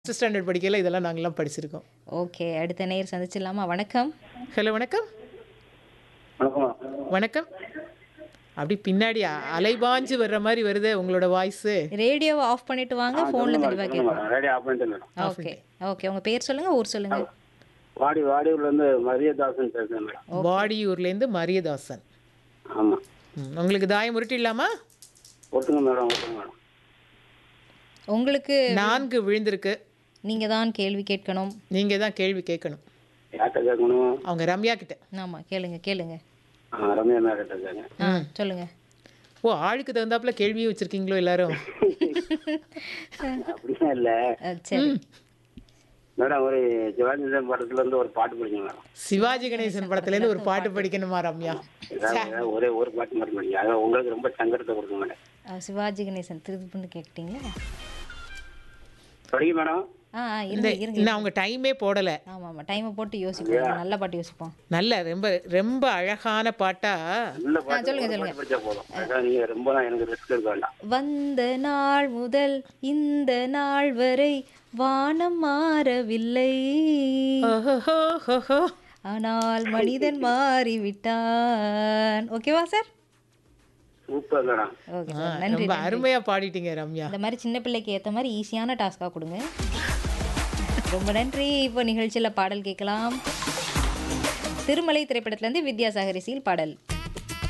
First standard படிக்கையில் இதெல்லாம் நாங்கள்லாம் படிச்சிருக்கோம் ஓகே அடுத்த நேர் சந்திச்சிடலாமா வணக்கம் ஹலோ வணக்கம் வணக்கம் வணக்கம் அப்படி பின்னாடி அ- அலைபாஞ்சு வர்ற மாதிரி வருதே உங்களோட வாய்ஸு ரேடியோவை ஆஃப் பண்ணிட்டு வாங்க ஃபோன்ல தெளிவாக கேட்கும் ரேடியோ ஆஃப் பண்ணிட்டு மேடம் ஓகே ஓகே உங்க பேர் சொல்லுங்க ஊர் சொல்லுங்க வாடி வாடியூர்ல இருந்து மரியதாசன் பேசுறேன் மேடம் வாடியூர்லேருந்து மரியதாசன் ஆமாம் ம், உங்களுக்கு தாயம் உருட்டிடலாமா ஒட்டுங்க மேடம் ஒட்டுங்க மேடம் உங்களுக்கு நான்கு விழுந்திருக்கு நீங்க தான் கேள்வி கேட்கணும் நீங்கள் தான் கேள்வி கேட்கணும் யார்கிட்ட கேட்கணும் அவங்க ரம்யா கிட்ட ஆமா கேளுங்க கேளுங்க ஆ, ரம்யா மேடம் கிட்ட கேட்க ஆ சொல்லுங்க ஓ ஆளுக்கு தகுந்தாப்புல கேள்வியும் வச்சிருக்கீங்களோ எல்லாரும் அப்படிலாம் இல்லை அஹ், சரி மேடம் ஒரு சிவாஜி படத்துல இருந்து ஒரு பாட்டு படிங்க மேடம் சிவாஜி கணேசன் படத்துலேருந்து ஒரு பாட்டு படிக்கணுமா ரம்யா ஏதாவது ஏதாவது ஒரே ஒரு பாட்டு மட்டும் படிங்க அதான் உங்களுக்கு ரொம்ப சங்கடத்தை கொடுக்கும் மேடம் அஹ், சிவாஜி கணேசன் திருப்புன்னு கேட்டீங்களா படிங்க மேடம் ஆ ஆ, இந்த இருங்க இருங்க இன்னும் அவங்க டைமே போடலை ஆமா ஆமா டைமை போட்டு யோசிப்போம் நல்ல பாட்டு யோசிப்போம் நல்ல ரொம்ப ரொம்ப அழகான பாட்டா நல்ல பாட்டு சொல்லுங்க, ஒரு சொல்லுங்க. பாட்டு படிச்சா போதும் அதான் நீங்க ரொம்ப எனக்கு ரிஸ்க் எடுக்க வேண்டாம் வந்த நாள் முதல் இந்த நாள் வரை வானம் மாறவில்லை ஓஹோஹோஹோ. ஆனால் மனிதன் மாறிவிட்டான் ஓகேவா சார் சூப்பர் மேடம் ஓகே ஆ, சார் நன்றி ரொம்ப அருமையா பாடிட்டீங்க ரம்யா இந்த மாதிரி சின்ன பிள்ளைக்கு ஏற்ற மாதிரி ஈஸியான டாஸ்காக கொடுங்க ரொம்ப நன்றி இப்போ நிகழ்ச்சியில் பாடல் கேட்கலாம் திருமலை திரைப்படத்துலேருந்து வித்யாசாகர் இசையில் பாடல்